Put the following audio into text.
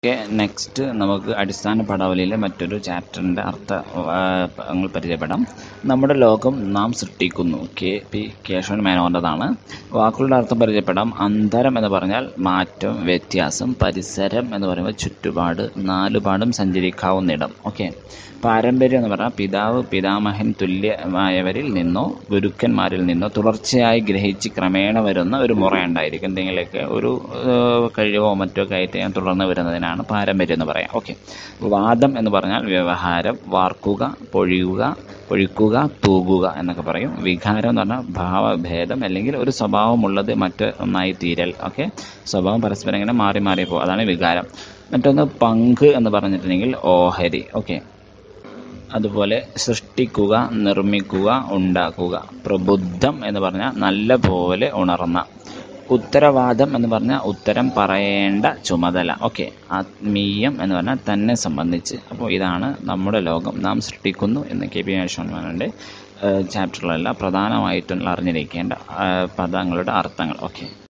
okay next നമുക്ക് അടിസ്ഥാന പടാവലിയിലെ മറ്റൊരു ചാപ്റ്ററിൻ്റെ അർത്ഥങ്ങൾ പരിചയപ്പെടാം നമ്മുടെ ലോകം നാം സൃഷ്ടിക്കുന്നു കെ പി കേശവൻ മേനോൻ്റെതാണ് വാക്കുകളുടെ അർത്ഥം പരിചയപ്പെടാം അന്തരം എന്ന് പറഞ്ഞാൽ മാറ്റം വ്യത്യാസം പരിസരം എന്ന് പറയുമ്പോൾ ചുറ്റുപാട് നാലുപാടും സഞ്ചരിക്കാവുന്നിടം ഓക്കെ പാരമ്പര്യം എന്ന് പറഞ്ഞാൽ പിതാവ് പിതാമഹൻ തുല്യമായവരിൽ നിന്നോ ഗുരുക്കന്മാരിൽ നിന്നോ തുടർച്ചയായി ഗ്രഹിച്ച് ക്രമേണ വരുന്ന ഒരു മുറ ഉണ്ടായിരിക്കും എന്തെങ്കിലുമൊക്കെ ഒരു ഏഹ്, കഴിവോ മറ്റോ ഒക്കെ ആയിട്ട് ഞാൻ തുടർന്ന് വരുന്നതിനാണ് പാരമ്പര്യം എന്ന് പറയാം ഓക്കെ വാദം എന്ന് പറഞ്ഞാൽ വ്യവഹാരം വാർക്കുക പൊഴിയുക പൊഴിക്കുക തൂകുക എന്നൊക്കെ പറയും വികാരം എന്ന് പറഞ്ഞാൽ ഭാവഭേദം അല്ലെങ്കിൽ ഒരു സ്വഭാവമുള്ളത് മറ്റ് ഒന്നായി തീരൽ ഓക്കെ സ്വഭാവം പരസ്പരം ഇങ്ങനെ മാറി മാറി പോകും അതാണ് വികാരം മറ്റൊന്ന് പങ്ക് എന്ന് പറഞ്ഞിട്ടുണ്ടെങ്കിൽ ഓഹരി ഓക്കെ അതുപോലെ സൃഷ്ടിക്കുക നിർമ്മിക്കുക ഉണ്ടാക്കുക പ്രബുദ്ധം എന്ന് പറഞ്ഞാൽ നല്ല പോലെ ഉണർന്ന ഉത്തരവാദം എന്ന് പറഞ്ഞാൽ ഉത്തരം പറയേണ്ട ചുമതല ഓക്കെ ആത്മീയം എന്ന് പറഞ്ഞാൽ തന്നെ സംബന്ധിച്ച് അപ്പോൾ ഇതാണ് നമ്മുടെ ലോകം നാം സൃഷ്ടിക്കുന്നു എന്ന് കെ പി മേഷോൺമാനുടെ ചാപ്റ്ററിലല്ല പ്രധാനമായിട്ടും അറിഞ്ഞിരിക്കേണ്ട ആ, പദങ്ങളുടെ അർത്ഥങ്ങൾ ഓക്കെ